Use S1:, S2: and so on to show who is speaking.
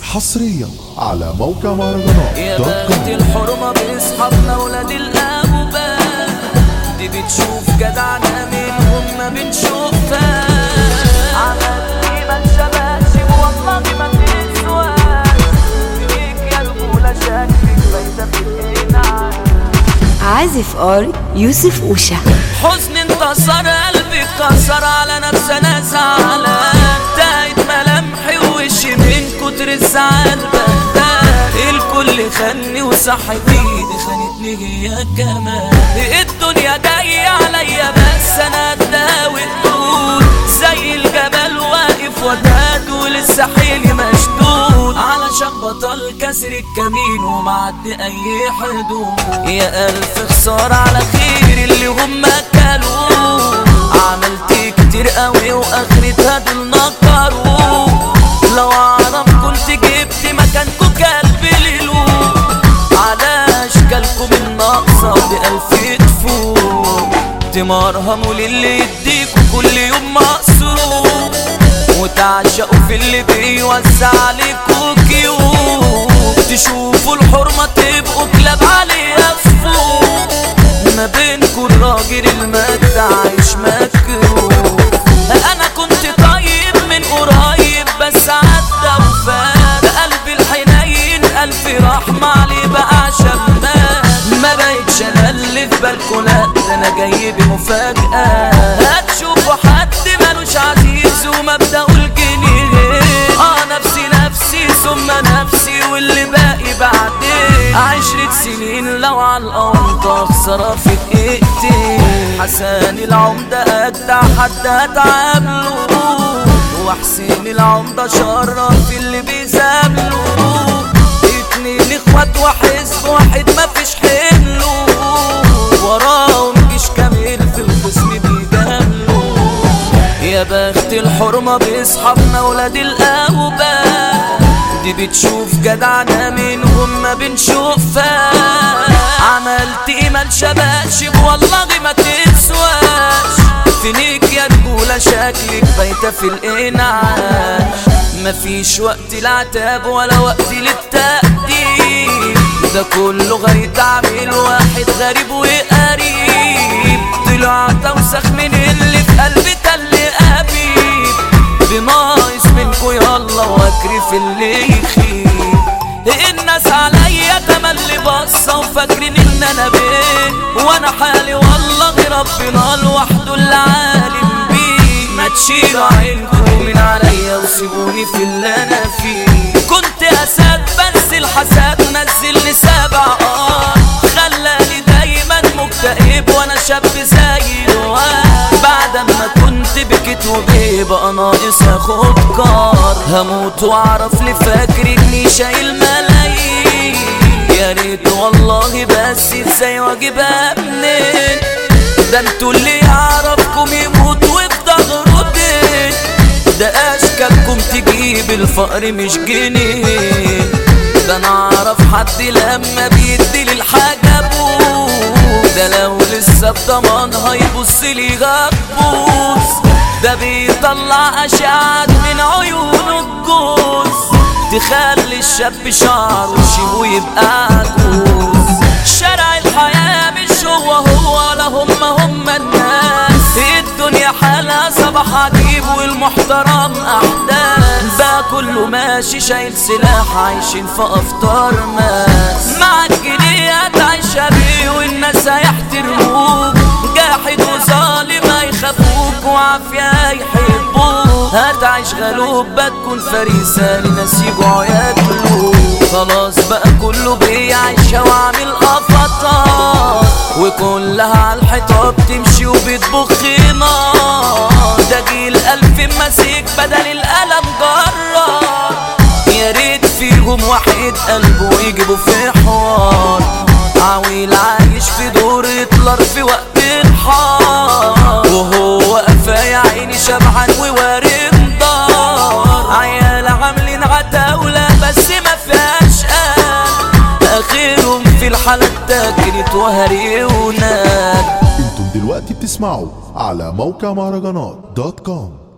S1: حصريا على موقع مهرجانات
S2: يا
S1: دوت
S2: بخت
S1: كوم
S2: الحرمة بأصحابنا ولاد الأبواب دي بتشوف جدعنا منهم ما بنشوفها عملتي ما انشبهش والله ما تسواش فيك يا رجولة شكلك بايتة في الإنعام
S3: عازف ار يوسف اوشا
S2: حزن انتصر قلبي اتكسر على نفسي انا زعلان انتهت ملامحي ووشي من كتر الزعل بهدان الكل خاني وصح ايدي خانتني هي كمان الدنيا جاية عليا بس انا قدها والدود زي الجبل واقف وداد ولسه حيلي مشدود علشان بطل كسر الكمين ومعدي اي حدود يا الف خسارة على خير اللي هم كلوه عملت كتير قوي واخرتها دول نكروا لو اعرف كنت جبت مكانكو كلب ليلو على اشكالكم الناقصة بألف تفوق تمرهموا للي يديكوا كل يوم مقصود وتعشقوا في اللي بيوزع عليكوا كيوب تشوفوا الحرمة تبقوا كلاب عليها فوق ما بينكوا الراجل المجد عايش مكروه انا كنت طيب من قريب بس عدى وفات قلبي الحنين الف رحمة عليه بقى عشان مات ما بقتش انا اللي في بالكوا لا ده انا جاي بمفاجأة هتشوفوا حد ملوش عزيز ومبدأه الجنيه اه نفسي نفسي ثم نفسي واللي باقي بعدين عشرة سنين لو على الأرض أخسرها في دقيقتين حسن العمدة أجدع حد هتعامله وحسين العمدة شرف اللي بيزامله اتنين اخوات وحزب واحد مفيش حمله وراهم جيش كامل في الخصم بيجامله يا بخت الحرمة بأصحابنا ولاد الأوباء دي بتشوف جدعنا منهم ما بنشوفها عملت ايه ما انشبهش والله ما تسواش فينيك يا رجولة شكلك بايتة في الإنعاش مفيش وقت العتاب ولا وقت للتأديب ده كله غاية تعمل واحد غريب وقريب طلع توسخ من اللي في قلبي تل أبيب بناقص منكو يلا واكري في اللي يخيب الناس عليا تملي بصة وفاكرين ان انا بيه وانا حالي والله ربنا لوحده اللي عالم بيه ما تشيلوا عينكم من عليا وسيبوني في اللي انا فيه كنت اسد بس الحسد نزلني سبع اه خلاني دايما مكتئب وانا شاب زي الواد بعد ما كنت بكيت وبيبقى ناقص اخد كار هموت واعرف لي فاكر اني شايل ملايين يا ريت والله بس ازاي واجيبها منين ده انتوا اللي يعرفكم يموت وفي ظهره دين ده اشكالكم تجيب الفقر مش جنيه ده انا اعرف حد لما بيدي للحاجة ابوه ده لو لسه بضمانها يبص لي غبوس ده بيطلع اشعات من عيونه الجوز تخلي الشاب شعره شيبه يبقى عجوز شارع الحياة مش هو هو لا هم هم الناس الدنيا حالها صباح عجيب والمحترم أحداث بقى كله ماشي شايل سلاح عايشين في أفطار ماس معاك جنيه هتعيش بيه والناس هيحترموك جاحد وظالم هيخافوك وعافية هيحبوك هتعيش غلوب بتكون فريسة لناس يجوعوا ياكلوك خلاص بقى كله بيعيشها وعامل قفطات وكلها على الحيطة بتمشي وبتبخ نار ده جيل ألف ماسك بدل القلم جرار يا ريت فيهم واحد قلبه يجيبه في حوار عويل عايش في دور هتلر في وقت الحار وهو قفا يا عيني شبعان ووارد دار عيال عاملين عتاولة بس ما فيهاش قلب اخرهم في الحالة اتاكلت وهري وناد
S1: انتم دلوقتي بتسمعوا على موقع مهرجانات دوت كوم